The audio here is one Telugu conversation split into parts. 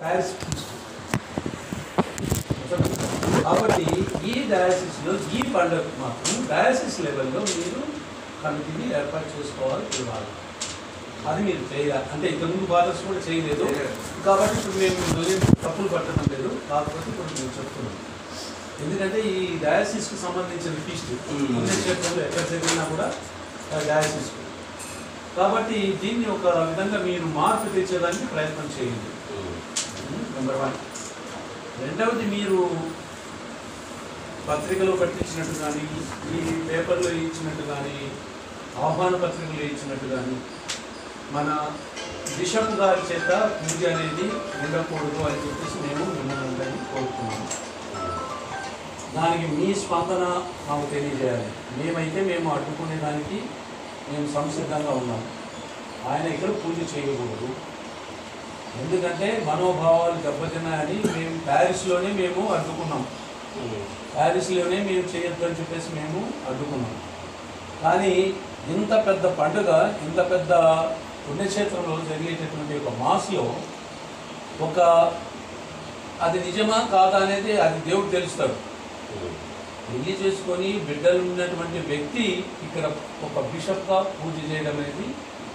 ప్యారిస్ ప్రీస్ట్ కాబట్టి ఈ డయాసిస్లో ఈ పండుగ మాత్రం డయాసిస్ లెవెల్లో మీరు కమిటీని ఏర్పాటు చేసుకోవాలి పిలవాలి అది మీరు చేయాలి అంటే ఇంతకుముందు ఫాదర్స్ కూడా చేయలేదు కాబట్టి ఇప్పుడు మేము ఏం తప్పులు పట్టడం లేదు కాకపోతే ఇప్పుడు మేము చెప్తున్నాం ఎందుకంటే ఈ డయాసిస్కి సంబంధించిన ఫీస్ట్ పుణ్యక్షేత్రంలో ఎక్కడ జరిగినా కూడా డయాసిస్ కాబట్టి దీన్ని ఒక విధంగా మీరు మార్పు తెచ్చేదానికి ప్రయత్నం చేయండి నెంబర్ వన్ రెండవది మీరు పత్రికలో పట్టించినట్టు కానీ ఈ పేపర్లో ఇచ్చినట్టు కానీ ఆహ్వాన పత్రికలో ఇచ్చినట్టు కానీ మన బిషప్ గారి చేత పూజ అనేది ఉండకూడదు అని చెప్పేసి మేము మిమ్మల్ని అందరినీ కోరుతున్నాము దానికి మీ స్పందన మాకు తెలియజేయాలి మేమైతే మేము అడ్డుకునే దానికి మేము సంసిద్ధంగా ఉన్నాం ఆయన ఇక్కడ పూజ చేయకూడదు ఎందుకంటే మనోభావాలు దెబ్బతిన్నాయని మేము ప్యారిస్లోనే మేము అడ్డుకున్నాం ప్యారిస్లోనే మేము చేయొద్దు అని చెప్పేసి మేము అడ్డుకున్నాం కానీ ఇంత పెద్ద పండుగ ఇంత పెద్ద పుణ్యక్షేత్రంలో జరిగేటటువంటి ఒక మాస్లో ఒక అది నిజమా కాదా అనేది అది దేవుడు తెలుస్తాడు పెళ్లి చేసుకొని బిడ్డలు ఉన్నటువంటి వ్యక్తి ఇక్కడ ఒక బిషప్గా పూజ చేయడం అనేది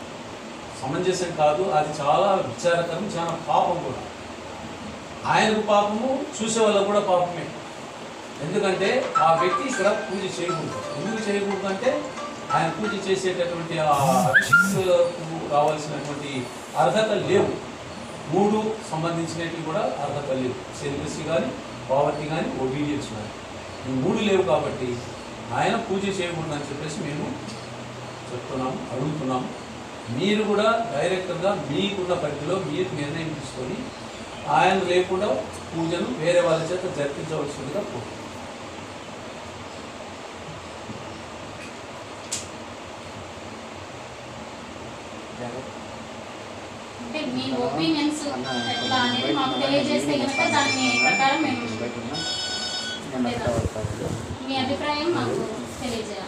సమంజసం కాదు అది చాలా విచారకరం చాలా పాపం కూడా ఆయనకు పాపము చూసే వాళ్ళకు కూడా పాపమే ఎందుకంటే ఆ వ్యక్తి ఇక్కడ పూజ చేయకూడదు ఎందుకు చేయకూడదు అంటే ఆయన పూజ చేసేటటువంటి ఆ అభిషేకులకు రావాల్సినటువంటి అర్హత లేవు మూడు సంబంధించినవి కూడా అర్హత లేవు సెలిబసీ కానీ పావర్టీ కానీ ఒబీడియన్స్ కానీ ఈ మూడు లేవు కాబట్టి ఆయన పూజ చేయకూడదు అని చెప్పేసి మేము చెప్తున్నాము అడుగుతున్నాము మీరు కూడా డైరెక్ట్గా మీకున్న పరిధిలో మీరు నిర్ణయం తీసుకొని ఆయన లేకుండా పూజను వేరే వాళ్ళ చేత జరిపించవలసిందిగా కోరుతున్నాం అంటే మీ ఒపీనియన్స్ ఎట్లా అనేది మాకు తెలియజేస్తే కనుక దాని ప్రకారం మేము మీ అభిప్రాయం మాకు తెలియజేయాలి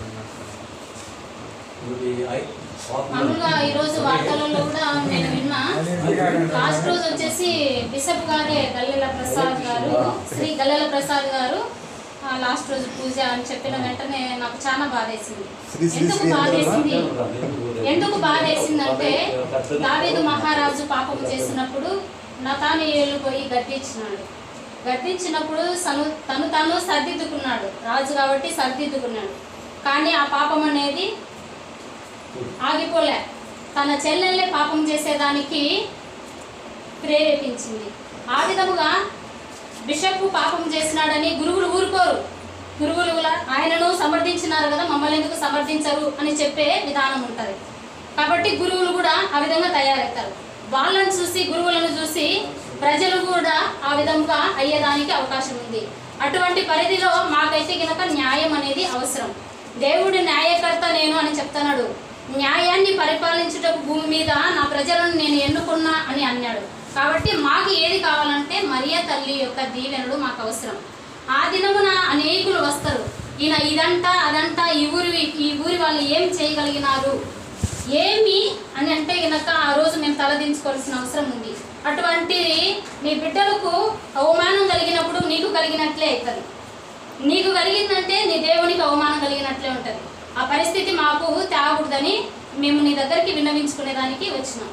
ఇది ఐ- మామూలుగా ఈ రోజు వార్తలలో కూడా నేను విన్నా లాస్ట్ రోజు వచ్చేసి బిషప్ గారే గల్లెల ప్రసాద్ గారు శ్రీ గల్లెల ప్రసాద్ గారు ఆ, లాస్ట్ రోజు పూజ అని చెప్పిన వెంటనే నాకు చాలా బాధేసింది శ్రీ శ్రీ ఎందుకు శ్రీ బాధేసింది ఎందుకు బాధేసిందంటే దావీదు మహారాజు పాపం చేసినప్పుడు నతానీయులు పోయి గద్దించినాడు గద్దించినప్పుడు తను తను తాను సర్దిద్దుకున్నాడు రాజు కాబట్టి సర్దిద్దుకున్నాడు కానీ ఆ పాపం అనేది ఆగిపోలే తన చెల్లెల్ని పాపం చేసేదానికి ప్రేరేపించింది ఆ విధముగా బిషప్ పాపం చేసినాడని గురువులు ఊరుకోరు గురువులు కూడా ఆయనను సమర్థించినారు కదా మమ్మల్ని ఎందుకు సమర్థించరు అని చెప్పే విధానం ఉంటుంది కాబట్టి గురువులు కూడా ఆ విధంగా తయారవుతారు వాళ్ళని చూసి గురువులను చూసి ప్రజలు కూడా ఆ విధంగా అయ్యేదానికి అవకాశం ఉంది అటువంటి పరిధిలో మాకైతే కనుక న్యాయం అనేది అవసరం దేవుడి న్యాయకర్త నేను అని చెప్తున్నాడు న్యాయాన్ని పరిపాలించుటకు భూమి మీద నా ప్రజలను నేను ఎన్నుకున్నా అని అన్నాడు కాబట్టి మాకు ఏది కావాలంటే మరియ తల్లి యొక్క దీవెనలు మాకు అవసరం ఆ దినమున అనేకులు వస్తారు ఈయన ఇదంట అదంట ఈ ఊరి ఈ ఊరి వాళ్ళు ఏం చేయగలిగినారు ఏమి అని అంటే గనక ఆ రోజు మేము తలదించుకోవాల్సిన అవసరం ఉంది అటువంటిది నీ బిడ్డలకు అవమానం కలిగినప్పుడు నీకు కలిగినట్లే అవుతుంది నీకు కలిగిందంటే నీ దేవునికి అవమానం కలిగినట్లే ఉంటుంది ఆ పరిస్థితి మాకు తేకూడదని మేము నీ దగ్గరికి విన్నవించుకునేదానికి వచ్చినాం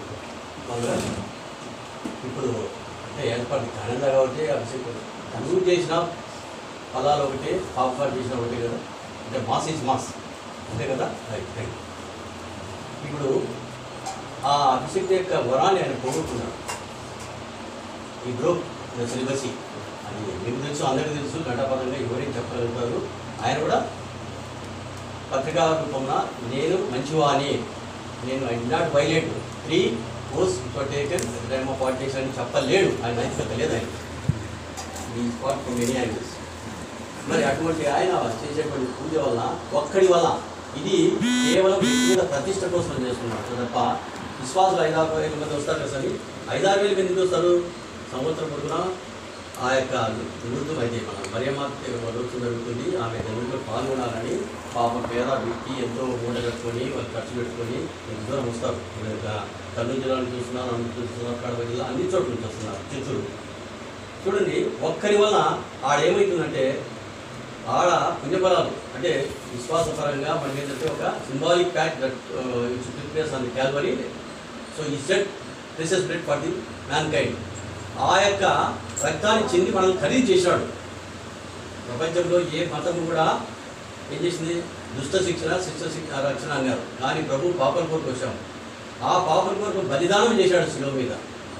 ఇప్పుడు అంటే ఏర్పాటు కానుందా కాబట్టి అభిషేకం తను చేసిన పదాలు ఒకటి పాప్కార్న్ చేసిన ఒకటి కదా అంటే మాస్ ఇస్ మాస్ అంతే కదా రైట్ రైట్ ఇప్పుడు ఆ అభిషేక్ యొక్క వరాన్ని ఆయన పోగొట్టుకున్నాడు ఈ గ్రూప్ సిలబసి అది మీకు తెలుసు అందరికీ తెలుసు ఘటపరంగా ఎవరైనా చెప్పగలుగుతారు ఆయన కూడా పత్రికా రూపంలో నేను మంచివాని నేను I not violate three course taken రేమో పాలిటిక్స్ అని చెప్పలేడు ఆయన నైతికత లేదు ఆయన ఈ స్పాట్ ఫ్రమ్ మెనీ యాంగిల్స్ మరి అటువంటి ఆయన చేసేటువంటి పూజ వల్ల ఒక్కడి వల్ల ఇది కేవలం వ్యక్తిగత ప్రతిష్ట కోసం చేసుకున్నాడు తప్ప విశ్వాసులు ఐదారు వేల మంది వస్తారు కదా సరే ఐదారు వేల మంది ఎందుకు వస్తారు సంవత్సరం పొద్దున ఆ యొక్క నృత్యం అయితే మన మరియమాత నృత్యం జరుగుతుంది ఆమె జరుగులో పాల్గొనాలని పాప పేద వ్యక్తి ఎంతో మూట కట్టుకొని వాళ్ళు ఖర్చు పెట్టుకొని ఇంత దూరం వస్తారు ఇక్కడ కర్నూలు జిల్లాను చూస్తున్నారు అనంతపురం చూస్తున్నారు కడప జిల్లా అన్ని చోట్ల నుంచి వస్తున్నారు చిత్తూరు చూడండి ఒక్కరి వలన ఆడేమవుతుందంటే ఆడ పుణ్యఫలాలు అంటే విశ్వాసపరంగా మనకి ఏంటంటే ఒక symbolic pack that prepares on the Calvary so ఈ set presses bread for the mankind ఆ యొక్క రక్తాన్ని చెంది మనం ఖరీదు చేశాడు ప్రపంచంలో ఏ మతం కూడా ఏం చేసింది దుష్ట శిక్షణ శిక్ష శిక్ష రక్షణ అన్నారు కానీ ప్రభు పాపల కొరకు వచ్చాం ఆ పాపల కొరకు బలిదానం చేశాడు శిలువ మీద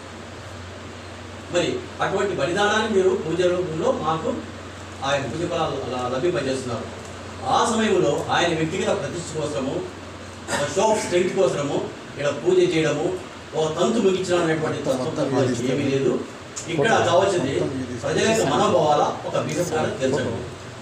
మరి అటువంటి బలిదానాన్ని మీరు పూజ రూపంలో మాకు ఆయన పూజ ఫలాలు అలా లభింపజేస్తున్నారు ఆ సమయంలో ఆయన వ్యక్తిగత ప్రతిష్ఠ కోసము ఒక షో ఆఫ్ స్ట్రెంగ్త్ కోసము ఇక్కడ పూజ చేయడము ఒక తంతు ముగించడం అనేటువంటి తత్వం ఏమీ లేదు ఇక్కడ కావాల్సింది ప్రజల యొక్క మనోభావాల ఒక విధంగా తెలుసండి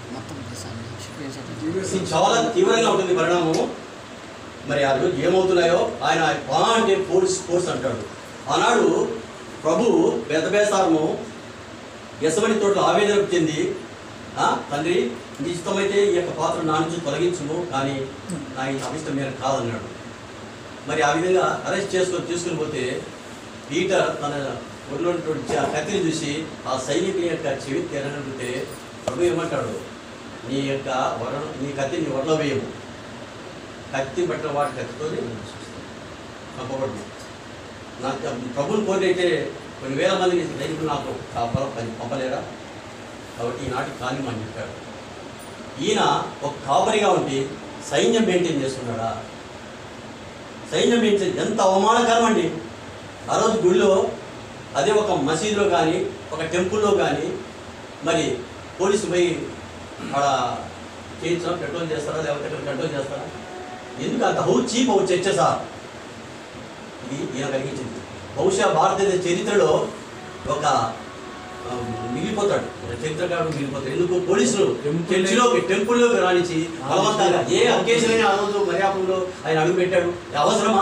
ఇది చాలా తీవ్రంగా ఉంటుంది పరిణామము మరి ఆ రోజు ఏమవుతున్నాయో ఆయన పా అంటే ఫోర్స్ ఫోర్స్ అంటాడు ఆనాడు ప్రభు బెదబేసారము యశమని తోటలో ఆవేదన చెంది "ఆ, తండ్రి నీ ఇష్టమైతే ఈ యొక్క పాత్ర నా నుంచి తొలగించుము కానీ నా ఈ అభిష్టం మేర కాదన్నాడు మరి ఆ విధంగా అరెస్ట్ చేసుకొని తీసుకుని పోతే పీటర్ తన ఒడిలో ఉన్నటువంటి ఆ కత్తిని చూసి ఆ సైనికుని యొక్క చెవి తెరనంటే ప్రభు ఏమంటాడు నీ యొక్క వర నీ కత్తి నీ వరలో వేయము కత్తి బట్టిన వాటి కత్తితో చంపబడు నాకు ప్రభుని కోరినైతే కొన్ని వేల మంది సైనికులు నాకు కాపాల పని పంపలేరా కాబట్టి ఈనాటి కాని అని చెప్పాడు ఈయన ఒక కాపరిగా ఉండి సైన్యం మెయింటైన్ చేస్తున్నాడా సైన్యం మెయింటైన్ ఎంత అవమానకరం అండి ఆ రోజు గుడిలో అదే ఒక మసీదులో కానీ ఒక టెంపుల్లో కానీ మరి పోలీసు పోయి అక్కడ చేయించడం పెట్రోల్ చేస్తారా లేకపోతే ఇక్కడ కంట్రోల్ చేస్తారా ఎందుకు అంత హౌ చీప్ హౌ చర్చ సార్ ఇది ఈయన కలిగించింది బహుశా భారతదేశ చరిత్రలో ఒక ఆ, మిగిలిపోతాడు చరిత్రకారుడు మిగిలిపోతాడు ఎందుకు పోలీసులు Temple- చర్చిలోకి టెంపుల్లోకి రానిచ్చి బలవంతంగా ఏ అకేషన్ అయినా ఆ రోజు మర్యాదలో ఆయన అడుగు పెట్టాడు అవసరమా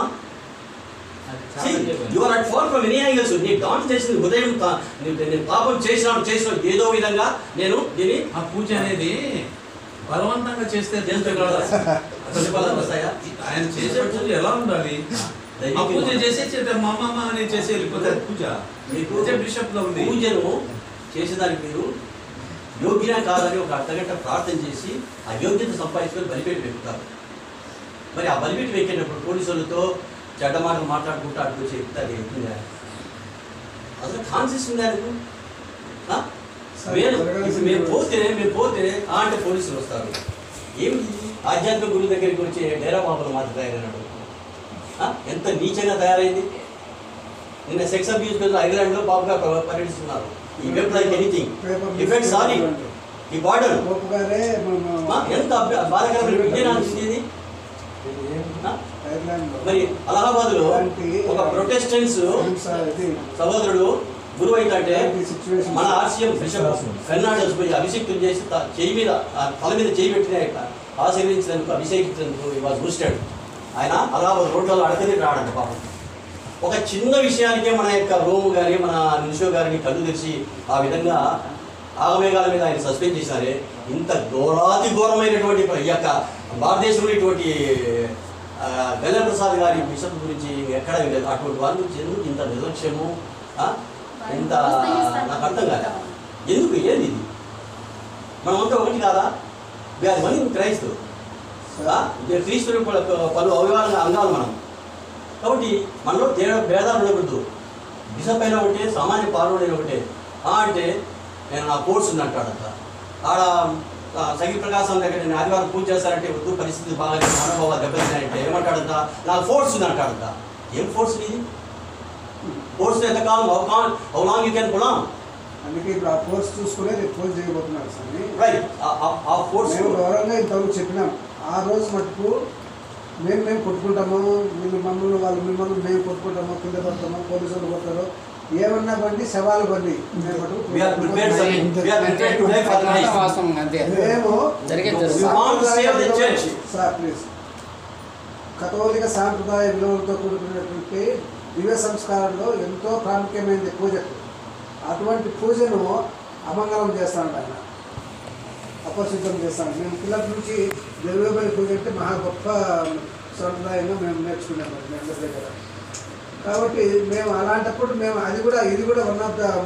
you are at fault from any angles నీ డాన్స్ చేసింది ఉదయం తా- నీ- నేను పాపం చేసినాను చేసిన ఏదో విధంగా నేను దీన్ని ఆ పూజ అనేది బలవంతంగా చేస్తే చేస్తున్నాడు. అసలు ఫలాలు వస్తాయా? ఆయన చేసే పూజ ఎలా ఉండాలి ఆ పూజ చేసే చేత మా మామ అని చేసి వెళ్ళిపోతే అది పూజ మీకు పూజ బిషప్ లో ఉంది పూజను చేసేదానికి మీరు యోగ్యన కాదని ఒక అర్ధగంట ప్రార్థన చేసి ఆ యోగ్యత సంపాదించుకొని బలిపెట్టి పెట్టుతారు మరి ఆ బలిపెట్టి వెక్కినప్పుడు పోలీసులతో చెడ్డ మాటలు మాట్లాడుకుంటూ అటు చెప్తారు అవుతుందా అసలు కాన్షియస్ ఉందా నీకు ఆ? మేము ఇప్పుడు మేము పోతే మేము పోతే ఆ అంటే పోలీసులు వస్తారు ఏమిటి ఇది? ఆధ్యాత్మిక గురువు దగ్గరికి వచ్చి డేరా బాబులు మాట తయారైనాడు ఆ? ఎంత నీచంగా తయారైంది నిన్న సెక్స్ అబ్యూస్ కేసులో ఐర్లాండ్లో బాబుగా ప- పర్యటిస్తున్నారు ఈ web like anything effect sorry ఈ బార్డర్ పోపు గారే మన ఎంత అభ్య- బాధాకరమైన విద్య ఇది ఆ? ఐర్లాండ్లో మరి అలహాబాద్లో ఒక ప్రొటెస్టెంట్స్ హింస ఇది సహోదరుడు గురువు అయితే ఇలాంటి situation మన ఆర్సీఎం బిషప్ ఫెర్నాండస్ పోయి అభిషేకం చేసి త- చేయి మీద ఆ తల మీద చేయి పెట్టిన ఆశీర్వదించినందుకు అభిషేకించినందుకు వాజ్ బూస్టెడ్ ఆయన అలహాబాద్ రోడ్లలో అడగది రాడంట పాపం ఒక చిన్న విషయానికే మన యొక్క రోము గారి మన నిషో గారిని కళ్ళు తెరిచి ఆ విధంగా ఆగమేఘాల మీద ఆయన సస్పెండ్ చేశారే ఇంత ఘోరాతి ఘోరమైనటువంటి ఈ యొక్క భారతదేశంలో ఇటువంటి ఆ, గల్లె ప్రసాద్ గారి బిషప్ గురించి ఎక్కడ వినలేదు అటువంటి వారి గురించి ఎందుకు ఇంత నిర్లక్ష్యము ఆ? ఇంత నాకు అర్థం కాదు ఎందుకు ఏంది ఇది మనమంతా ఒకటి కాదా వీఆర్ మనీ క్రైస్తు క్రీస్తు పలు అవయవాల అంగాలు మనం కాబట్టి మనలో తేడా భేదాలు ఉండకూడదు బిషప్ అయినా ఒకటే సామాన్య పాల్గొనైన ఒకటే ఆ అంటే నేను నా కోర్స్ ఉంది అంటాడంట ఆడ ఆ, సగి ప్రకాశం దగ్గర నేను ఆదివారం పూజ చేస్తానంటే వద్దు పరిస్థితి బాగా మనోభావాలు దెబ్బతిన్నాయంటే ఏమంటాడంట నాకు ఫోర్స్ ఉంది అంటాడంట ఏం ఫోర్స్ ఇది ఫోర్స్ ఎంతకాలం how can how long you can pull అందుకే ఇప్పుడు ఆ కోర్స్ చూసుకునే రేపు ఫోన్ చేయబోతున్నారు స్వామి రైట్ ఆ ఫోర్స్ మేము గౌరవంగా ఇంతవరకు చెప్పినాం ఆ రోజు మటుకు మేము మేము కొట్టుకుంటాము వీళ్ళు మమ్మల్ని వాళ్ళు మిమ్మల్ని మేము కొట్టుకుంటాము కింద పడతాము పోలీసులు కొడతారు ఏమన్నా బండి శవాలు బండి మేము మటుకు We are prepared, sir. We are prepared to die for Christ. వాస్తవం అంతే మేము జరిగేది We జరుగుతుంది want to save the church. Sir please కథోలిక సాంప్రదాయ విలువలతో కూడుకున్నటువంటి దివ్య సంస్కారంలో ఎంతో ప్రాముఖ్యమైనది పూజకు అటువంటి పూజను అమంగళం చేస్తాడు ఆయన అపరిశుద్ధం చేస్తాడు మేము పిల్లల నుంచి దేవోబలి పూజ అంటే మహా గొప్ప సంప్రదాయంగా మేము నేర్చుకున్నాం మరి మీ అందరి దగ్గర కాబట్టి మేము అలాంటప్పుడు మేము అది కూడా ఇది కూడా వన్ ఆఫ్ ద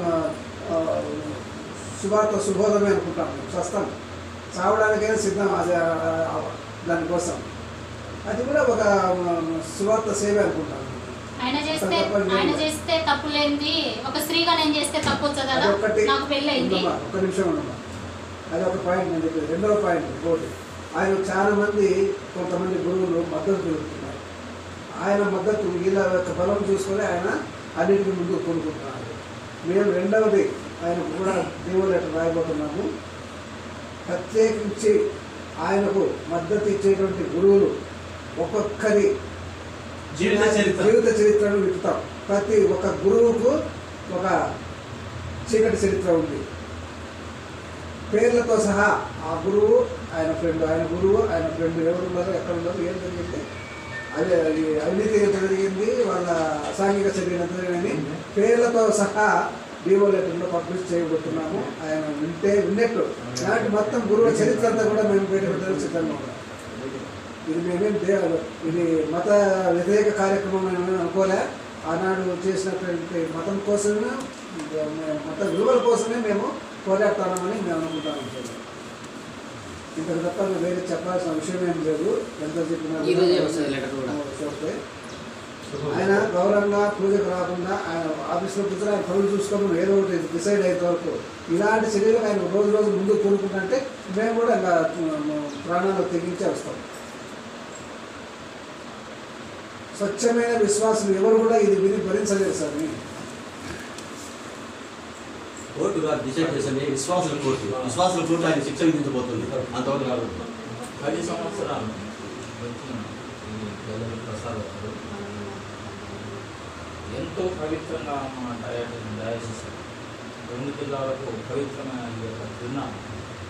శుభార్త శుభోదమే అనుకుంటాం మేము స్వస్థం చావడానికైనా సిద్ధం అది ఆ, ఆ, దానికోసం అది కూడా ఒక శుభార్త సేవ అనుకుంటాం ఆయన చేస్తే ఆయన చేస్తే తప్పు లేనిది ఒక స్త్రీగా నేను చేస్తే తప్పు వచ్చదు కదా అదొకటి నాకు పెళ్ళి అయింది ఉండమ్మా, ఒక్క నిమిషం ఉండమ్మా అది ఒక పాయింట్ నేను చెప్పేది రెండవ పాయింట్ ఇంకోటి ఆయన చాలా మంది కొంతమంది గురువులు మద్దతు తెలుపుతున్నారు ఆయన మద్దతు వీళ్ళ యొక్క బలం చూసుకొని ఆయన అన్నింటికి ముందు కొనుక్కుంటున్నారు మేము రెండవది ఆయన కూడా దేవుడు లెటర్ రాయబోతున్నాము ప్రత్యేకించి ఆయనకు మద్దతు ఇచ్చేటువంటి గురువులు ఒక్కొక్కరి జీవిత చరిత్ర జీవిత చరిత్రను విప్పుతాం ప్రతి ఒక్క గురువుకు ఒక చీకటి చరిత్ర ఉంది పేర్లతో సహా ఆ గురువు ఆయన ఫ్రెండ్ ఆయన గురువు ఆయన ఫ్రెండ్ ఎవరు ఉన్నారు ఎక్కడ ఉన్నారు ఏం జరిగింది అది అది అవినీతి ఎంత జరిగింది వాళ్ళ అసాంఘిక చర్యలు ఎంత జరిగిందని పేర్లతో సహా డివో లెటర్లో పబ్లిష్ చేయబోతున్నాము ఆయన వింటే విన్నట్టు ఇలాంటి మొత్తం గురువుల చరిత్ర అంతా కూడా మేము బయట పెట్టడానికి సిద్ధంగా ఉన్నాం ఇది మేమేం దే ఇది మత వ్యతిరేక కార్యక్రమం మేము అనుకోలే ఆనాడు చేసినటువంటి మతం కోసమే మేము మత విలువల కోసమే మేము పోరాడుతున్నామని మేము అనుకుంటాము ఇంతకు తప్ప మేము వేరే చెప్పాల్సిన విషయం ఏం లేదు ఎంత చెప్పినా ఈ రోజే వస్తుంది లెటర్ కూడా. చూస్తే ఆయన గౌరవంగా పూజకు రాకుండా ఆయన ఆఫీస్లో కూర్చొని ఆయన పనులు చూసుకోవడం ఏదో ఒకటి డిసైడ్ అయ్యేంత వరకు ఇలాంటి చర్యలు ఆయన రోజు రోజు ముందు కోరుకుంటుంటే మేము కూడా ఇంకా ప్రాణాలు తెగించే వస్తాం స్వచ్ఛమైన విశ్వాసం ఎవరు కూడా ఇది విని భరించలేరు సార్ కోర్టు గారు డిసైడ్ చేసింది విశ్వాసుల కోర్టు విశ్వాసుల కోర్టు ఆయన శిక్ష విధించబోతుంది అంతవరకు కాదు పది సంవత్సరాలు వచ్చిన ఈ గెలవి ప్రసాద్ గారు ఎంతో పవిత్రంగా మన డయాటన్ డయాసిస్ రెండు జిల్లాలకు పవిత్రమైన ఈ యొక్క తిరునాళ్ళు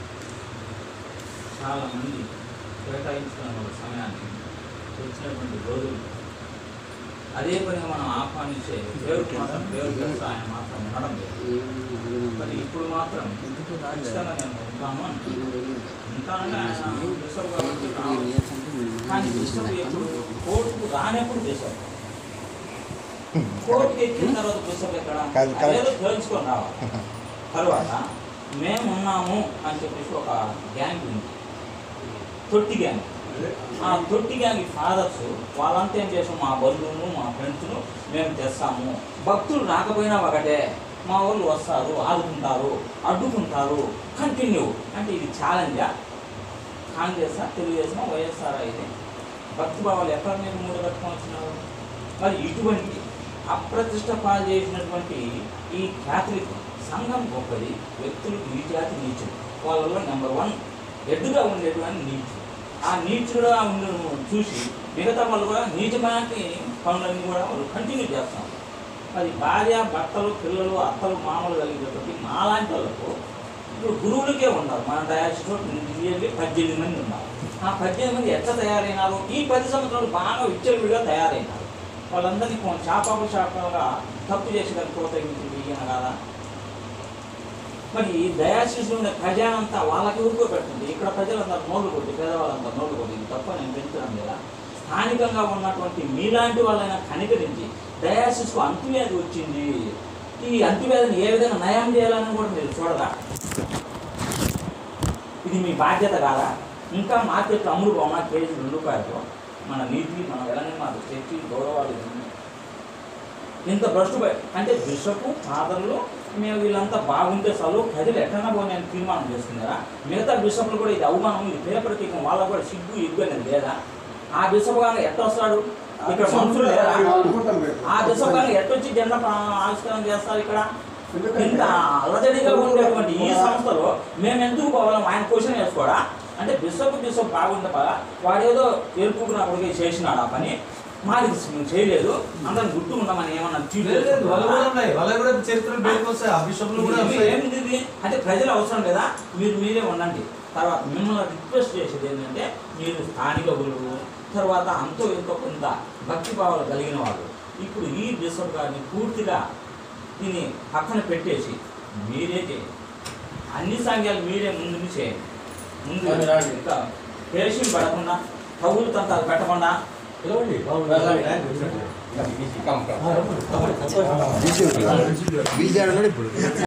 చాలా మంది కేటాయించుకున్న వాళ్ళ సమయాన్ని వచ్చినటువంటి రోజులు అదే పనిగా మనం ఆహ్వానించే దేవుడికి మాత్రం దేవుడి చేస్తే ఆయన మాత్రం ఉండడం లేదు మరి ఇప్పుడు మాత్రం ఖచ్చితంగా నేను ఉంటాము అంటున్నాను. ఉంటానని ఆయన బిషప్ కాబట్టి రావచ్చు. కానీ బిషప్ ఎప్పుడు కోర్టుకు రానప్పుడు బిషప్ కోర్టుకి ఎక్కిన తర్వాత బిషప్ ఎక్కడ కాదు, కాదు. అదేదో తెలుసుకొని రావాలి తర్వాత మేము ఉన్నాము అని చెప్పేసి ఒక గ్యాంగ్ ఉంది తొట్టి గ్యాంగ్ ఆ తొట్టి గ్యాంగ్ ఫాదర్స్ వాళ్ళంతా ఏం చేసాం మా బంధువులు మా ఫ్రెండ్స్ను మేము తెస్తాము భక్తులు రాకపోయినా ఒకటే మా వాళ్ళు వస్తారు ఆదుకుంటారు అడ్డుకుంటారు కంటిన్యూ అంటే ఇది ఛాలెంజా కాంగ్రెస్ తెలుగుదేశం వైఎస్ఆర్ ఇది భక్తి భావాలు ఎక్కడ మీరు మూడు కట్టుకొని వచ్చినారు మరి ఇటువంటి అప్రతిష్ట పాలు చేసినటువంటి ఈ క్యాథలిక్ సంఘం గొప్పది వ్యక్తులు ఈ జాతి నీచుడు వాళ్ళలో నెంబర్ వన్ ఎడ్డుగా ఉండేటువంటి నీచుడు ఆ నీచుడుగా ఉండి చూసి మిగతా వాళ్ళు కూడా నీచమైన పనులన్నీ కూడా వాళ్ళు కంటిన్యూ చేస్తాం మరి భార్య భర్తలు పిల్లలు అత్తలు మామలు కలిగినటువంటి మాలాంటి వాళ్ళకు ఇప్పుడు గురువులకే ఉన్నారు మన డయాసిస్లో నియర్లీ పద్దెనిమిది మంది ఉన్నారు ఆ పద్దెనిమిది మంది ఎట్లా తయారైనారు ఈ పది సంవత్సరాలు బాగా విచ్చలవిడిగా తయారైనారు వాళ్ళందరినీ కొంచెం శాపాపు శాపాలుగా తప్పు చేసి దాన్ని ప్రోత్సహించింది ఈయన కాదా మరి దయాశిషులు ఉండే ప్రజలంతా వాళ్ళకి ఊరుకో పెట్టండి ఇక్కడ ప్రజలందరూ నోళ్ళు కొట్టి పేదవాళ్ళంతా నోళ్ళు కొట్టి ఇది తప్ప నేను పెంచడం లేదా స్థానికంగా ఉన్నటువంటి మీలాంటి వాళ్ళైనా కనికరించి దయాశిస్కు అంటువ్యాధి వచ్చింది ఈ అంటువ్యాధిని ఏ విధంగా నయం చేయాలని కూడా మీరు చూడరా ఇది మీ బాధ్యత కాదా ఇంకా మార్కెట్లో అమ్ముడు పోమా కేజీ రెండు రూపాయలు మన నీతి మన వెళ్ళని మా శక్తి గౌరవాలు ఇవన్నీ. ఇంత భ్రష్టు బయ- అంటే బిషప్ ఫాదర్లు మేము వీళ్ళంతా బాగుంటే చాలు ప్రజలు ఎక్కడన్నా పోయి నేను తీర్మానం చేసుకున్నారా మిగతా బిషప్లు కూడా ఇది అవమానం ఇది పేపర్తీకం వాళ్ళకు కూడా సిగ్గు ఇగ్గు అనేది లేదా ఆ బిషప్ గాను ఎట్ట వస్తాడు ఇక్కడ మనుషులు లేరా అనుకుంటాం మేము. ఆ బిషప్ గాను ఎట్టొచ్చి జెండా ప్రా- ఆవిష్కరణ చేస్తారు ఇక్కడ ఎందుకంటే ఇంత అలజడిగా ఉండేటువంటి ఈ సంస్థలో మేము ఎందుకు పోవాలం ఆయన క్వశ్చన్ వేసుకోడా అంటే బిషప్ బిషప్ బాగుంటే పదా వాడేదో ఎరుపుకు నా కొడుకు చేసినాడు ఆ పని మాది మేము చేయలేదు అందరం గుర్తు ఉండమని ఏమన్నా చీట్ లేదు, లేదు, వాళ్ళు కూడా చేసుకుంటారా? ఉన్నాయి వాళ్ళ కూడా చరిత్రలు బయటకు వస్తాయి ఆ బిషప్లు కూడా ఇది వస్తాయి ఏమిటి ఇది? అంటే ప్రజలు అవసరం లేదా మీరు మీరే ఉండండి తర్వాత మిమ్మల్ని రిక్వెస్ట్ చేసేది ఏంటంటే మీరు స్థానిక గురువు తర్వాత అంతో ఎంతో కొంత భక్తి భావాలు కలిగిన వాళ్ళు ఇప్పుడు ఈ బిషప్ గారిని పూర్తిగా దీన్ని పక్కన పెట్టేసి మీరే చేయండి అన్ని సంఘాలు మీరే ముందుకు చేయండి ముందు అది రాండి. ఇంకా పేషెంట్ పడకుండా కవులు తంతాలు పెట్టకుండా పిలవండి బాబు టైం వచ్చినట్టు. బీజీ ఉన్నాడు ఇప్పుడు